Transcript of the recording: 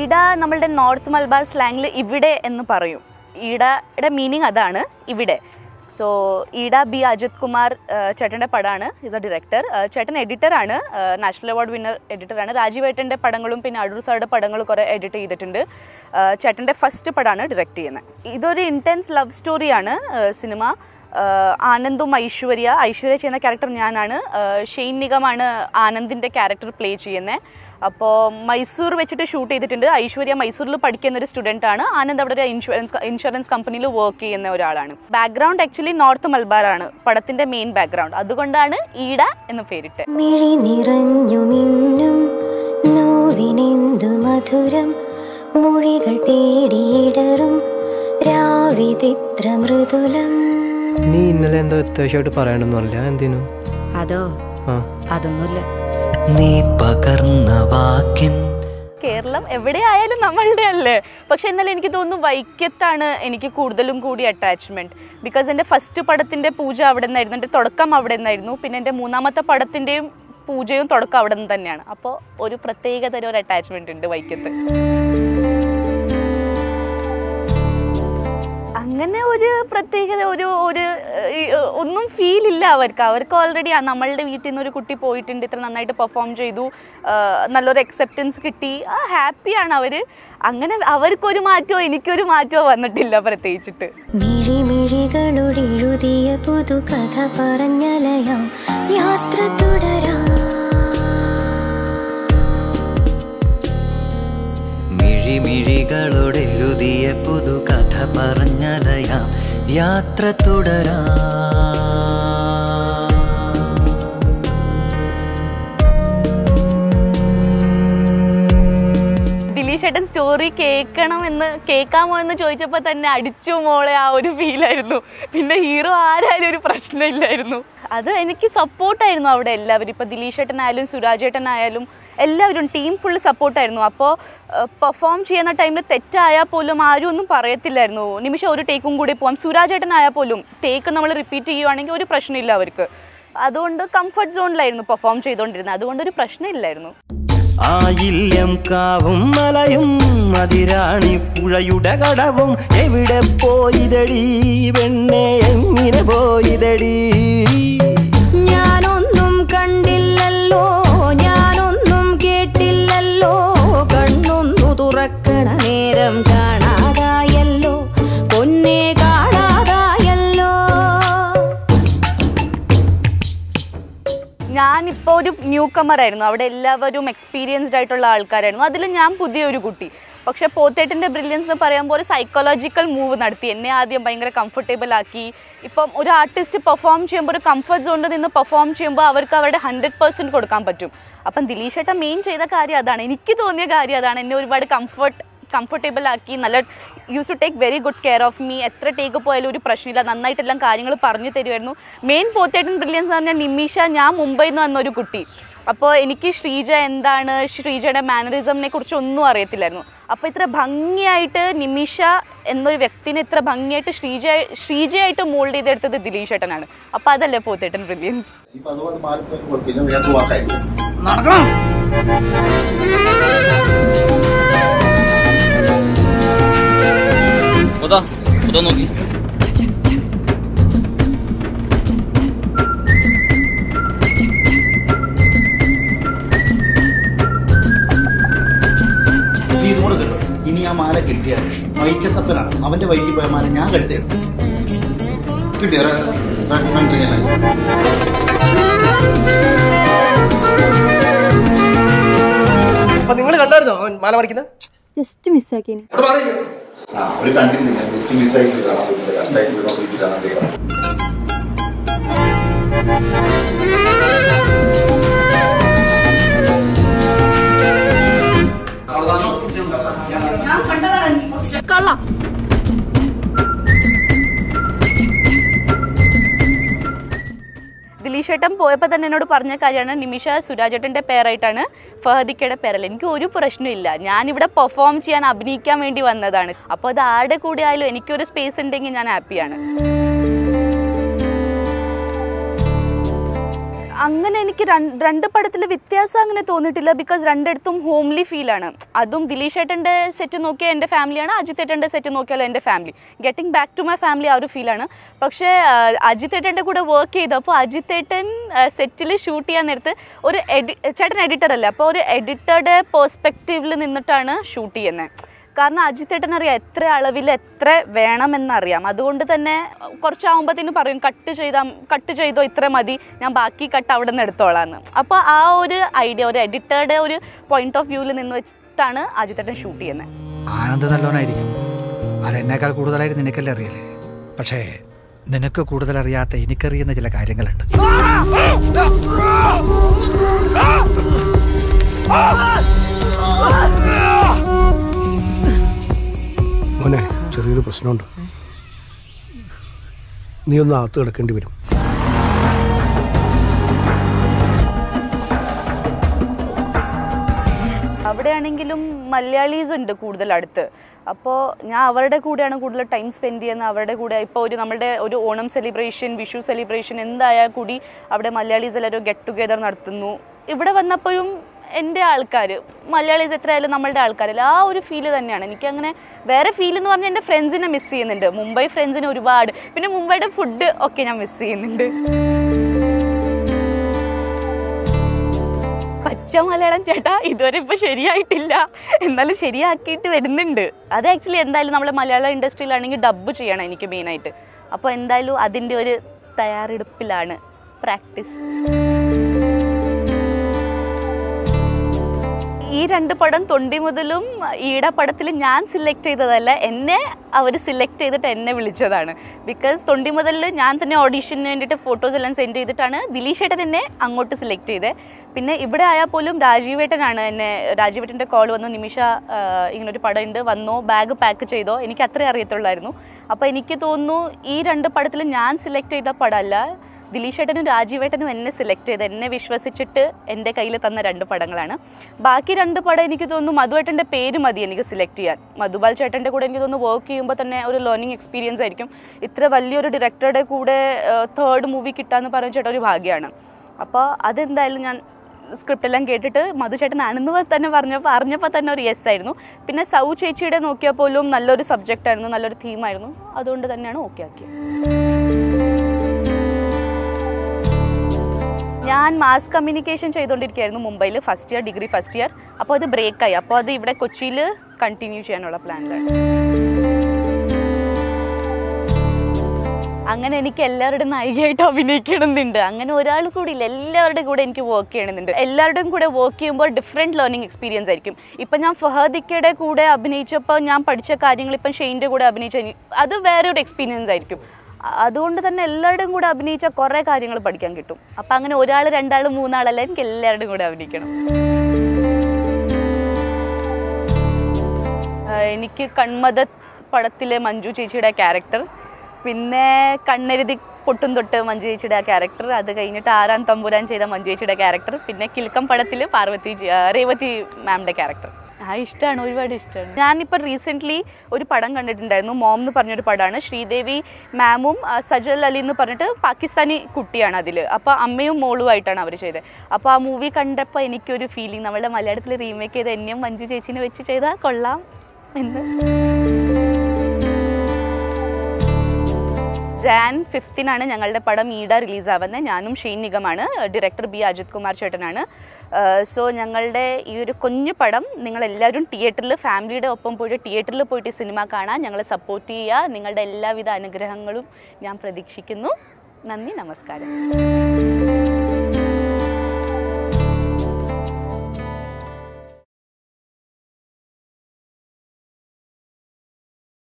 ഈട നമ്മളുടെ നോർത്ത് മലബാർ സ്ലാങ്ങിൽ ഇവിടെ എന്ന് പറയും ഈടയുടെ മീനിങ് അതാണ് ഇവിടെ സോ ഈട ബി അജിത് കുമാർ ഏഹ്, ചേട്ടൻ്റെ പടമാണ് ഈസ് എ ഡയറക്ടർ ചേട്ടൻ എഡിറ്ററാണ് നാഷണൽ അവാർഡ് വിന്നർ എഡിറ്ററാണ് രാജീവേട്ടൻ്റെ പടങ്ങളും പിന്നെ അടൂർ സാറുടെ പടങ്ങളും കുറേ എഡിറ്റ് ചെയ്തിട്ടുണ്ട് ഏഹ്, ചേട്ടൻ്റെ ഫസ്റ്റ് പടമാണ് ഡയറക്റ്റ് ചെയ്യുന്നത് ഇതൊരു ഇൻറ്റൻസ് ലവ് സ്റ്റോറിയാണ് സിനിമ ആഹ് ആനന്ദും ഐശ്വര്യ ഐശ്വര്യ ചെയ്യുന്ന ക്യാരക്ടർ ഞാനാണ് ആഹ് ഷെയ്ൻ നിഗമാണ് ആനന്ദിൻ്റെ ക്യാരക്ടർ പ്ലേ ചെയ്യുന്നത് അപ്പോൾ മൈസൂർ വെച്ചിട്ട് ഷൂട്ട് ചെയ്തിട്ടുണ്ട് ഐശ്വര്യ മൈസൂരിൽ പഠിക്കുന്ന ഒരു സ്റ്റുഡൻ്റ് ആണ് ആനന്ദ് അവിടെ ഒരു ഇൻഷുറൻസ് ഇൻഷുറൻസ് കമ്പനിയിൽ വർക്ക് ചെയ്യുന്ന ഒരാളാണ് ബാക്ക്ഗ്രൗണ്ട് ആക്ച്വലി നോർത്ത് മലബാറാണ് പടത്തിൻ്റെ മെയിൻ ബാക്ക്ഗ്രൗണ്ട് അതുകൊണ്ടാണ് ഈട എന്ന് പേരിട്ട് മിഴി നിറഞ്ഞു മിന്നും നോവിനെന്തു മധുരം മൊഴികൾ തേടിയിടറും രാവിതിത്ര മൃദുലം നീ ഇന്നലെ എന്തോ അത്യാവശ്യമായിട്ട് പറയണമെന്ന് പറഞ്ഞില്ല എന്തിനു അതോ ആ അതൊന്നുമില്ല നീ പകർന്ന വാക്കിൻ കേരളം എവിടെയായാലും നമ്മളുടെ അല്ലേ പക്ഷെ എന്നാലും എനിക്ക് തോന്നുന്നു വൈക്കത്താണ് എനിക്ക് കൂടുതലും കൂടി അറ്റാച്ച്മെൻറ്റ് ബിക്കോസ് എൻ്റെ ഫസ്റ്റ് പടത്തിൻ്റെ പൂജ അവിടെ നിന്നായിരുന്നു എൻ്റെ തുടക്കം അവിടെ നിന്നായിരുന്നു പിന്നെ എൻ്റെ മൂന്നാമത്തെ പടത്തിൻ്റെയും പൂജയും തുടക്കം അവിടെ നിന്ന് തന്നെയാണ് അപ്പോൾ ഒരു പ്രത്യേക തരം ഒരു അറ്റാച്ച്മെൻറ്റ് ഉണ്ട് വൈക്കത്ത് അങ്ങനെ ഒരു പ്രത്യേകത ഒരു ഒരു ഏഹ്, ഈ, ഏഹ്, ഒന്നും ഫീൽ ഇല്ല അവർക്ക് അവർക്ക് ഓൾറെഡി നമ്മളുടെ വീട്ടിൽ നിന്ന് ഒരു കുട്ടി പോയിട്ടുണ്ട് ഇത്ര നന്നായിട്ട് പെർഫോം ചെയ്തു ആഹ്, നല്ലൊരു അക്സെപ്റ്റൻസ് കിട്ടി ഹാപ്പിയാണ് അവർ അങ്ങനെ അവർക്കൊരു മാറ്റമോ എനിക്കൊരു മാറ്റമോ വന്നിട്ടില്ല പ്രത്യേകിച്ചിട്ട് മിഴിമിഴികളുടെ എഴുതിയ പുതുകഥ പറഞ്ഞലയാം യാത്ര തുടരാം മിഴിമിഴികളോട് എഴുതിയ പുതുകഥ പറഞ്ഞലയാം യാത്ര തുടരാ ദിലീഷ് ഏട്ടൻ സ്റ്റോറി കേൾക്കണം എന്ന് കേൾക്കാമോ എന്ന് ചോദിച്ചപ്പോൾ തന്നെ അടിച്ചു മോളെ ആ ഒരു ഫീലായിരുന്നു പിന്നെ ഹീറോ ആരായാലും ഒരു പ്രശ്നമില്ലായിരുന്നു അത് എനിക്ക് സപ്പോർട്ടായിരുന്നു അവിടെ എല്ലാവരും ഇപ്പോൾ ദിലീഷ് ഏട്ടനായാലും സുരാജ് ഏട്ടനായാലും എല്ലാവരും ടീം ഫുള്ള് സപ്പോർട്ടായിരുന്നു അപ്പോൾ പെർഫോം ചെയ്യുന്ന ടൈമിൽ തെറ്റായാൽ പോലും ആരും ഒന്നും പറയത്തില്ലായിരുന്നു നിമിഷം ഒരു ടേക്കും കൂടി പോവാം സുരാജ് ഏട്ടനായാൽ പോലും ടേക്ക് നമ്മൾ റിപ്പീറ്റ് ചെയ്യുവാണെങ്കിൽ ഒരു പ്രശ്നമില്ല അവർക്ക് അതുകൊണ്ട് കംഫർട്ട് സോണിലായിരുന്നു പെർഫോം ചെയ്തുകൊണ്ടിരുന്നത് അതുകൊണ്ട് ഒരു പ്രശ്നമില്ലായിരുന്നു ആയില്യം കാവും മലയും അതിരാണി പുഴയുടെ കടവും എവിടെ പോയിതടി പെണ്ണെ എങ്ങനെ പോയിതടി ഞാനൊന്നും കണ്ടില്ലല്ലോ ഞാനൊന്നും കേട്ടില്ലല്ലോ കണ്ണൊന്നു തുറക്കണ നേരം കാണാതായല്ലോ പൊന്നെ കാണാതായല്ലോ ഞാനിപ്പോൾ ഒരു ന്യൂ കമർ ആയിരുന്നു അവിടെ എല്ലാവരും എക്സ്പീരിയൻസ്ഡ് ആയിട്ടുള്ള ആൾക്കാരായിരുന്നു അതിൽ ഞാൻ പുതിയൊരു കുട്ടി പക്ഷേ പോത്തേട്ടിൻ്റെ ബ്രില്യൻസ് എന്ന് പറയുമ്പോൾ ഒരു സൈക്കോളജിക്കൽ മൂവ് നടത്തി എന്നെ ആദ്യം ഭയങ്കര കംഫർട്ടബിൾ ആക്കി ഇപ്പം ഒരു ആർട്ടിസ്റ്റ് പെർഫോം ചെയ്യുമ്പോൾ ഒരു കംഫർട്ട് സോണിൽ നിന്ന് പെർഫോം ചെയ്യുമ്പോൾ അവർക്ക് അവരുടെ ഹൺഡ്രഡ് പെർസെൻറ്റ് കൊടുക്കാൻ പറ്റും അപ്പം ദിലീഷ് ഏട്ടൻ മെയിൻ ചെയ്ത കാര്യം അതാണ് എനിക്ക് തോന്നിയ കാര്യം അതാണ് എന്നെ ഒരുപാട് കംഫർട്ട് കംഫർട്ടബിൾ ആക്കി നല്ല use to take very good care of me എത്ര ടേക്ക് പോയാലും ഒരു പ്രശ്നമില്ല നന്നായിട്ടെല്ലാം കാര്യങ്ങൾ പറഞ്ഞു തരുമായിരുന്നു മെയിൻ പോത്തേട്ടൻ ബ്രില്യൻസ് എന്ന് പറഞ്ഞാൽ നിമിഷ ഞാൻ മുംബൈയിൽ നിന്ന് വന്നൊരു കുട്ടി അപ്പോൾ എനിക്ക് ശ്രീജ എന്താണ് ശ്രീജയുടെ മാനറിസമിനെ കുറിച്ച് ഒന്നും അറിയത്തില്ലായിരുന്നു അപ്പോൾ ഇത്ര ഭംഗിയായിട്ട് നിമിഷ എന്നൊരു വ്യക്തിനെ ഇത്ര ഭംഗിയായിട്ട് ശ്രീജ ശ്രീജയായിട്ട് മോൾഡ് ചെയ്തെടുത്തത് ദിലീഷ് ഏട്ടനാണ് അപ്പോൾ അതല്ലേ പോത്തേട്ടൻ ബ്രില്യൻസ് ഇപ്പൊ അതുപോലെ മാറിപ്പോയി കുഴപ്പമില്ല വേറെ വാക്കായിരിക്കും അതാ അതാ നോക്കി നീ ഇതുകൂടെ കേട്ടോ ഇനി ആ മാല കിട്ടിയാൽ വൈക്കത്തപ്പനാണ് അവന്റെ വൈകി പോയ മാല ഞാൻ കരുത്തേടും കിട്ടിയ റെക്കമെൻഡ് അപ്പൊ നിങ്ങൾ കണ്ടായിരുന്നോ അവൻ മാല പറിക്കുന്നത് ജസ്റ്റ് മിസ്സാക്കിന് ആ ഒരു കണ്ടിരുന്നില്ല ജസ്റ്റ് മിസ്സായിട്ട് കാണാൻ പറ്റില്ല കറക്റ്റായിട്ട് നോക്കിയിട്ട് കാണാൻ പറ്റില്ല കള്ള ദിലീഷ് ഏട്ടൻ പോയപ്പോൾ തന്നെ എന്നോട് പറഞ്ഞ കാര്യമാണ് നിമിഷ സുരാജേട്ടൻ്റെ പേരായിട്ടാണ് ഫഹദിക്കയുടെ പേരല്ല എനിക്ക് ഒരു പ്രശ്നമില്ല ഞാനിവിടെ പെർഫോം ചെയ്യാൻ അഭിനയിക്കാൻ വേണ്ടി വന്നതാണ് അപ്പോൾ അത് ആരുടെ കൂടെ ആയാലും എനിക്കൊരു സ്പേസ് ഉണ്ടെങ്കിൽ ഞാൻ ഹാപ്പിയാണ് അങ്ങനെ എനിക്ക് രണ്ട് രണ്ട് പടത്തിൽ വ്യത്യാസം അങ്ങനെ തോന്നിയിട്ടില്ല ബിക്കോസ് രണ്ടിടത്തും ഹോംലി ഫീലാണ് അതും ദിലീഷ് ഏട്ടൻ്റെ സെറ്റ് നോക്കിയാൽ എൻ്റെ ഫാമിലിയാണ് അജിത് ഏട്ടൻ്റെ സെറ്റ് നോക്കിയാൽ എൻ്റെ family getting back to my family ആ ഒരു ഫീലാണ് പക്ഷേ ആ, അജിത് ഏട്ടൻ്റെ കൂടെ വർക്ക് ചെയ്തപ്പോൾ അജിത് ഏട്ടൻ സെറ്റിൽ ഷൂട്ട് ചെയ്യാൻ നേരത്ത് ഒരു എഡി ചേട്ടൻ എഡിറ്റർ അല്ല അപ്പോൾ ഒരു എഡിറ്ററുടെ പേഴ്സ്പെക്റ്റീവിൽ നിന്നിട്ടാണ് ഷൂട്ട് ചെയ്യുന്നത് കാരണം അജിത് ഏട്ടൻ അറിയാം എത്ര അളവിൽ എത്ര വേണമെന്നറിയാം അതുകൊണ്ട് തന്നെ കുറച്ചാകുമ്പോഴത്തേന് പറയും കട്ട് ചെയ്താൽ കട്ട് ചെയ്തോ ഇത്ര മതി ഞാൻ ബാക്കി കട്ട് അവിടെ നിന്ന് എടുത്തോളാന്ന് അപ്പോൾ ആ ഒരു ഐഡിയ ഒരു എഡിറ്ററുടെ ഒരു പോയിന്റ് ഓഫ് വ്യൂവിൽ നിന്ന് വെച്ചിട്ടാണ് അജിത് ഏട്ടൻ ഷൂട്ട് ചെയ്യുന്നത് ആനന്ദ് നല്ലോനായിരിക്കും അതെന്നേക്കാൾ കൂടുതലായിട്ട് നിനക്കല്ലേ അറിയല്ലേ പക്ഷേ നിനക്ക് കൂടുതൽ അറിയാത്ത എനിക്കറിയുന്ന ചില കാര്യങ്ങളുണ്ട് മോനെ ചെറിയൊരു പ്രശ്നമുണ്ട് നീ ഒന്ന് അകത്ത് കിടക്കേണ്ടി വരും അവിടെയാണെങ്കിലും മലയാളീസ് ഉണ്ട് കൂടുതൽ അടുത്ത് അപ്പോൾ ഞാൻ അവരുടെ കൂടെയാണ് കൂടുതൽ ടൈം സ്പെൻഡ് ചെയ്യുന്നത് അവരുടെ കൂടെ ഇപ്പോൾ ഒരു നമ്മുടെ ഒരു ഓണം സെലിബ്രേഷൻ വിഷു സെലിബ്രേഷൻ എന്തായാൽ കൂടി അവിടെ മലയാളീസ് എല്ലാവരും ഗെറ്റ് ടുഗെദർ നടത്തുന്നു ഇവിടെ വന്നപ്പോഴും എൻ്റെ ആൾക്കാർ മലയാളീസ് എത്രയായാലും നമ്മളുടെ ആൾക്കാരല്ല ആ ഒരു ഫീല് തന്നെയാണ് എനിക്കങ്ങനെ വേറെ ഫീൽ എന്ന് പറഞ്ഞാൽ എൻ്റെ ഫ്രണ്ട്സിനെ മിസ് ചെയ്യുന്നുണ്ട് മുംബൈ ഫ്രണ്ട്സിനെ ഒരുപാട് പിന്നെ മുംബൈയുടെ ഫുഡ് ഒക്കെ ഞാൻ മിസ് ചെയ്യുന്നുണ്ട് പച്ച മലയാളം ചേട്ടാ ഇതുവരെ ഇപ്പോൾ ശരിയായിട്ടില്ല എന്നാലും ശരിയാക്കിയിട്ട് വരുന്നുണ്ട് അത് ആക്ച്വലി എന്തായാലും നമ്മളെ മലയാള ഇൻഡസ്ട്രിയിലാണെങ്കിൽ ഡബ്ബ് ചെയ്യണം എനിക്ക് മെയിനായിട്ട് അപ്പോൾ എന്തായാലും അതിൻ്റെ ഒരു തയ്യാറെടുപ്പിലാണ് പ്രാക്ടീസ് ഈ രണ്ട് പടം തൊണ്ടി മുതലും ഈട പടത്തിൽ ഞാൻ സിലക്ട് ചെയ്തതല്ല എന്നെ അവർ സിലക്ട് ചെയ്തിട്ട് എന്നെ വിളിച്ചതാണ് ബിക്കോസ് തൊണ്ടി മുതലിൽ ഞാൻ തന്നെ ഓഡീഷന് വേണ്ടിയിട്ട് ഫോട്ടോസ് എല്ലാം സെൻഡ് ചെയ്തിട്ടാണ് ദിലീഷ് ഏട്ടൻ എന്നെ അങ്ങോട്ട് സിലക്ട് ചെയ്തത് പിന്നെ ഇവിടെ ആയാൽ പോലും രാജീവേട്ടനാണ് എന്നെ രാജീവേട്ടൻ്റെ കോൾ വന്നു നിമിഷ ആ, ഇങ്ങനൊരു പടം ഉണ്ട് വന്നോ ബാഗ് പാക്ക് ചെയ്തോ എനിക്ക് അത്രേ അറിയത്തുള്ളായിരുന്നു അപ്പോൾ എനിക്ക് തോന്നുന്നു ഈ രണ്ട് പടത്തിൽ ഞാൻ സിലക്ട് ചെയ്ത പടമല്ല ദിലീഷ് ഏട്ടനും രാജീവേട്ടനും എന്നെ സെലക്ട് ചെയ്ത് എന്നെ വിശ്വസിച്ചിട്ട് എൻ്റെ കയ്യിൽ തന്ന രണ്ട് പടങ്ങളാണ് ബാക്കി രണ്ട് പടം എനിക്ക് തോന്നുന്നു മധുവേട്ടൻ്റെ പേര് മതി എനിക്ക് സെലക്ട് ചെയ്യാൻ മധുബാൽ ചേട്ടൻ്റെ കൂടെ എനിക്ക് തോന്നുന്നു വർക്ക് ചെയ്യുമ്പോൾ തന്നെ ഒരു ലേണിംഗ് എക്സ്പീരിയൻസ് ആയിരിക്കും ഇത്ര വലിയൊരു ഡയറക്ടറുടെ കൂടെ തേർഡ് മൂവി കിട്ടാന്ന് പറയുന്ന ചേട്ടാ ഒരു ഭാഗ്യമാണ് അപ്പോൾ അതെന്തായാലും ഞാൻ സ്ക്രിപ്റ്റ് എല്ലാം കേട്ടിട്ട് മധുചേട്ടനാണെന്ന് തന്നെ പറഞ്ഞപ്പോൾ അറിഞ്ഞപ്പോൾ തന്നെ ഒരു യെസ് ആയിരുന്നു പിന്നെ സൗ ചേച്ചിയുടെ നോക്കിയാൽ പോലും നല്ലൊരു സബ്ജക്റ്റ് ആയിരുന്നു നല്ലൊരു തീമായിരുന്നു അതുകൊണ്ട് തന്നെയാണ് ഓക്കെ ആക്കിയത് ഞാൻ മാസ് കമ്മ്യൂണിക്കേഷൻ ചെയ്തുകൊണ്ടിരിക്കുകയായിരുന്നു മുംബൈയിൽ first year degree first year അപ്പോൾ അത് ബ്രേക്കായി അപ്പോൾ അത് ഇവിടെ കൊച്ചിയിൽ കണ്ടിന്യൂ ചെയ്യാനുള്ള പ്ലാനിലാണ് അങ്ങനെ എനിക്ക് എല്ലാവരുടെയും നായികയായിട്ട് അഭിനയിക്കണമെന്നുണ്ട് അങ്ങനെ ഒരാൾ കൂടി ഇല്ല എല്ലാവരുടെ കൂടെ എനിക്ക് വർക്ക് ചെയ്യണമെന്നുണ്ട് എല്ലാവരുടെയും കൂടെ വർക്ക് ചെയ്യുമ്പോൾ ഡിഫറെൻറ്റ് ലേണിംഗ് എക്സ്പീരിയൻസ് ആയിരിക്കും ഇപ്പം ഞാൻ ഫഹദിക്കയുടെ കൂടെ അഭിനയിച്ചപ്പോൾ ഞാൻ പഠിച്ച കാര്യങ്ങൾ ഇപ്പം ഷെയിൻ്റെ കൂടെ അഭിനയിച്ച ഇനി- അത് വേറെ ഒരു എക്സ്പീരിയൻസ് ആയിരിക്കും അ- അതുകൊണ്ട് തന്നെ എല്ലാവരുടെയും കൂടെ അഭിനയിച്ച കുറേ കാര്യങ്ങൾ പഠിക്കാൻ കിട്ടും അപ്പം അങ്ങനെ ഒരാൾ രണ്ടാൾ മൂന്നാളല്ല എനിക്ക് എല്ലാവരുടെയും കൂടെ അഭിനയിക്കണം ആ, എനിക്ക് കൺമത പടത്തിലെ മഞ്ജു ചേച്ചിയുടെ ക്യാരക്ടർ പിന്നെ കണ്ണെഴുതി പൊട്ടും തൊട്ട് മഞ്ജു ചേച്ചിയുടെ ആ ക്യാരക്ടർ അത് കഴിഞ്ഞിട്ട് ആറാം തമ്പുരാൻ ചെയ്ത മഞ്ജു ചേച്ചിയുടെ ക്യാരക്ടർ പിന്നെ കിൽക്കം പടത്തിൽ പാർവതി ജി- ആ, രേവതി മാമിൻ്റെ ക്യാരക്ടർ ആ ഇഷ്ടമാണ് ഒരുപാട് ഇഷ്ടമാണ് ഞാനിപ്പോൾ റീസെൻ്റ്ലി ഒരു പടം കണ്ടിട്ടുണ്ടായിരുന്നു മോം എന്ന് പറഞ്ഞൊരു പടമാണ് ശ്രീദേവി മാമും ആ, സജൽ അലി എന്ന് പറഞ്ഞിട്ട് പാകിസ്ഥാനി കുട്ടിയാണ് അതിൽ അപ്പോൾ അമ്മയും മോളുമായിട്ടാണ് അവർ ചെയ്തത് അപ്പോൾ ആ മൂവി കണ്ടപ്പോൾ എനിക്കൊരു ഫീലിംഗ് നമ്മളുടെ മലയാളത്തിൽ റീമേക്ക് ചെയ്ത് എന്നെയും മഞ്ജു ചേച്ചിനെ വെച്ച് ചെയ്താൽ കൊള്ളാം എന്ന് ജാൻ ഫിഫ്റ്റീനാണ് ഞങ്ങളുടെ പടം ഈട റിലീസാവുന്നത് ഞാനും ഷെയ്ൻ നിഗമാണ് ഡയറക്ടർ ബി അജിത് കുമാർ ചേട്ടനാണ് സോ ഞങ്ങളുടെ ഈ ഒരു കുഞ്ഞു പടം നിങ്ങളെല്ലാവരും തിയേറ്ററിൽ ഫാമിലിയുടെ ഒപ്പം പോയിട്ട് തിയേറ്ററിൽ പോയിട്ട് ഈ സിനിമ കാണാൻ ഞങ്ങളെ സപ്പോർട്ട് ചെയ്യുക നിങ്ങളുടെ എല്ലാവിധ അനുഗ്രഹങ്ങളും ഞാൻ പ്രതീക്ഷിക്കുന്നു നന്ദി നമസ്കാരം